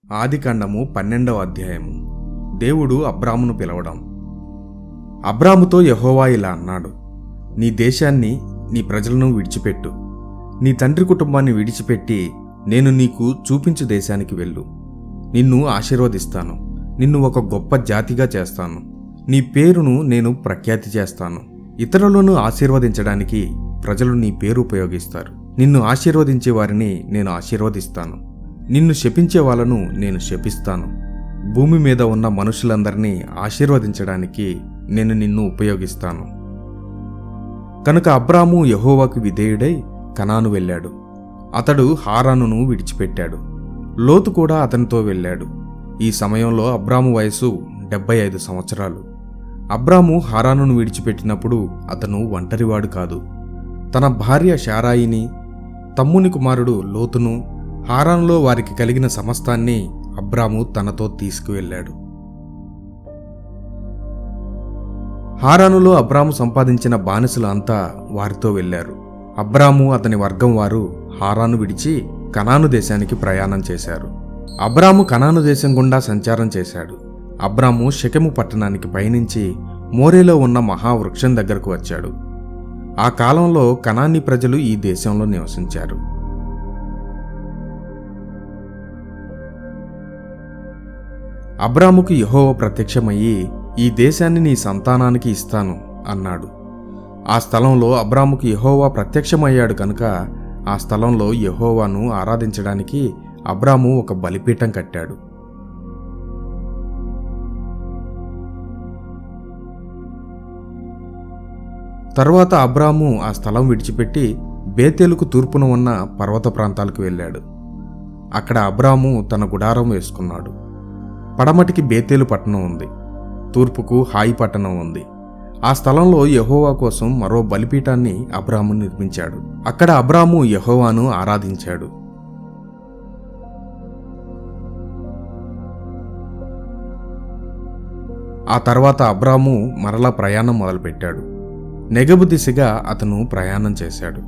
ఆదికాండము పన్నెండవ అధ్యాయము దేవుడు అబ్రామును పిలవడం అబ్రాముతో యహోవా ఇలా అన్నాడు నీ దేశాన్ని నీ ప్రజలను విడిచిపెట్టు నీ తండ్రి కుటుంబాన్ని విడిచిపెట్టి నేను నీకు చూపించు దేశానికి వెళ్ళు నిన్ను ఆశీర్వదిస్తాను నిన్ను ఒక గొప్ప జాతిగా చేస్తాను నీ పేరును నేను ప్రఖ్యాతి చేస్తాను ఇతరులను ఆశీర్వదించడానికి ప్రజలు నీ పేరు ఉపయోగిస్తారు నిన్ను ఆశీర్వదించే వారిని నేను ఆశీర్వదిస్తాను నిన్ను శపించే వాళ్ళను నేను శపిస్తాను భూమి మీద ఉన్న మనుషులందరినీ ఆశీర్వదించడానికి నేను నిన్ను ఉపయోగిస్తాను కనుక అబ్రాము యహోవాకు విధేయుడై కనాను వెళ్ళాడు అతడు హారానును విడిచిపెట్టాడు లోతు కూడా అతనితో వెళ్ళాడు ఈ సమయంలో అబ్రాము వయసు డెబ్బై ఐదు సంవత్సరాలు అబ్రాము హారానును విడిచిపెట్టినప్పుడు అతను ఒంటరివాడు కాదు తన భార్య శారాయిని తమ్ముని కుమారుడు లోతును హారాన్లో వారికి కలిగిన సమస్తాన్ని అబ్రాము తనతో తీసుకువెళ్ళాడు హారానులో అబ్రాము సంపాదించిన బానిసలు అంతా వారితో వెళ్ళారు అబ్రాము అతని వర్గం వారు హారాను విడిచి కనాను దేశానికి ప్రయాణం చేశారు అబ్రాము కనాను దేశం గుండా సంచారం చేశాడు అబ్రాము షెకెము పట్టణానికి పయనించి మోరేలో ఉన్న మహావృక్షం దగ్గరకు వచ్చాడు ఆ కాలంలో కనాని ప్రజలు ఈ దేశంలో నివసించారు అబ్రాముకు యహోవ ప్రత్యక్షమయ్యి ఈ దేశాన్ని నీ సంతానానికి ఇస్తాను అన్నాడు ఆ స్థలంలో అబ్రాముకు యహోవా ప్రత్యక్షమయ్యాడు కనుక ఆ స్థలంలో యహోవాను ఆరాధించడానికి అబ్రాము ఒక బలిపీఠం కట్టాడు తరువాత అబ్రాము ఆ స్థలం విడిచిపెట్టి బేతేలుకు తూర్పున ఉన్న పర్వత ప్రాంతాలకు వెళ్ళాడు అక్కడ అబ్రాము తన గుడారం వేసుకున్నాడు పడమటికి బేతేలు పట్టణం ఉంది తూర్పుకు హాయి పట్టణం ఉంది ఆ స్థలంలో యహోవా కోసం మరో బలిపీఠాన్ని అబ్రాము నిర్మించాడు అక్కడ అబ్రాము యహోవాను ఆరాధించాడు ఆ తర్వాత అబ్రాము మరలా ప్రయాణం మొదలుపెట్టాడు నెగబు దిశగా అతను ప్రయాణం చేశాడు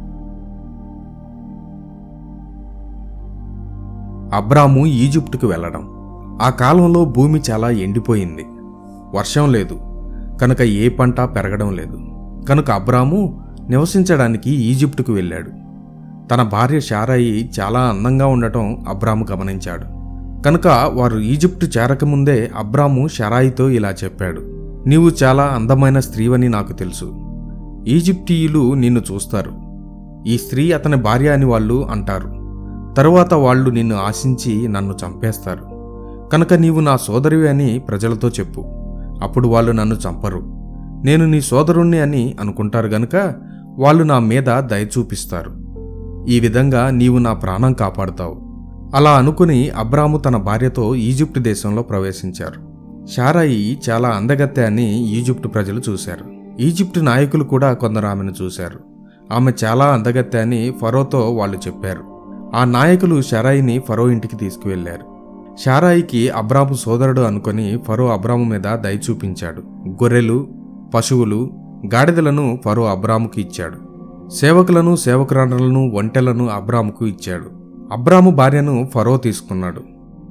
అబ్రాము ఈజిప్టుకు వెళ్ళడం ఆ కాలంలో భూమి చాలా ఎండిపోయింది వర్షం లేదు కనుక ఏ పంట పెరగడం లేదు కనుక అబ్రాము నివసించడానికి ఈజిప్టుకు వెళ్ళాడు తన భార్య షారాయి చాలా అందంగా ఉండటం అబ్రాము గమనించాడు కనుక వారు ఈజిప్టు చేరకముందే అబ్రాము షరాయితో ఇలా చెప్పాడు నీవు చాలా అందమైన స్త్రీవని నాకు తెలుసు ఈజిప్టీయులు నిన్ను చూస్తారు ఈ స్త్రీ అతని భార్య అని వాళ్ళు అంటారు తరువాత వాళ్ళు నిన్ను ఆశించి నన్ను చంపేస్తారు కనుక నీవు నా సోదరివి అని ప్రజలతో చెప్పు అప్పుడు వాళ్ళు నన్ను చంపరు నేను నీ సోదరుణ్ణి అని అనుకుంటారు గనుక వాళ్ళు నా మీద దయ చూపిస్తారు ఈ విధంగా నీవు నా ప్రాణం కాపాడుతావు అలా అనుకుని అబ్రాము తన భార్యతో ఈజిప్టు దేశంలో ప్రవేశించారు షారాయి చాలా అందగత్తె అని ఈజిప్టు ప్రజలు చూశారు ఈజిప్టు నాయకులు కూడా కొందరు ఆమెను చూశారు ఆమె చాలా అందగత్తె అని ఫరోతో వాళ్ళు చెప్పారు ఆ నాయకులు షరాయిని ఫరో ఇంటికి తీసుకువెళ్లారు షారాయికి అబ్రాము సోదరుడు అనుకొని ఫరో అబ్రాము మీద దయ చూపించాడు గొర్రెలు పశువులు గాడిదలను ఫరో అబ్రాముకు ఇచ్చాడు సేవకులను సేవకురాండ్రలను ఒంటెలను అబ్రాముకు ఇచ్చాడు అబ్రాము భార్యను ఫరో తీసుకున్నాడు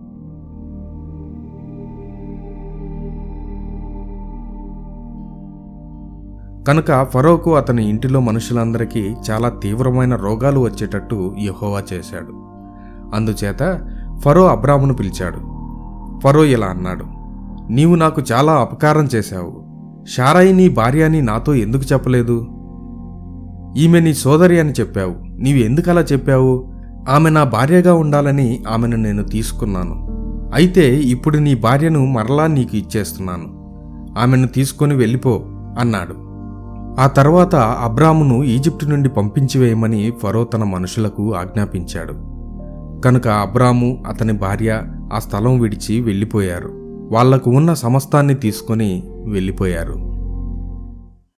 కనుక ఫరోకు అతని ఇంటిలో మనుషులందరికీ చాలా తీవ్రమైన రోగాలు వచ్చేటట్టు యహోవా చేశాడు అందుచేత ఫరో అబ్రామును పిలిచాడు ఫరో ఇలా అన్నాడు నీవు నాకు చాలా అపకారం చేశావు షారాయి నీ భార్య అని నాతో ఎందుకు చెప్పలేదు ఈమె నీ సోదరి అని చెప్పావు నీవు ఎందుకు అలా చెప్పావు ఆమె నా భార్యగా ఉండాలని ఆమెను నేను తీసుకున్నాను అయితే ఇప్పుడు నీ భార్యను మరలా నీకు ఇచ్చేస్తున్నాను ఆమెను తీసుకొని వెళ్ళిపో అన్నాడు ఆ తర్వాత అబ్రామును ఈజిప్టు నుండి పంపించివేయమని ఫరో తన మనుషులకు ఆజ్ఞాపించాడు కనుక అబ్రాము అతని భార్య ఆ స్థలం విడిచి వెళ్ళిపోయారు వాళ్లకు ఉన్న సమస్తాన్ని తీసుకొని వెళ్ళిపోయారు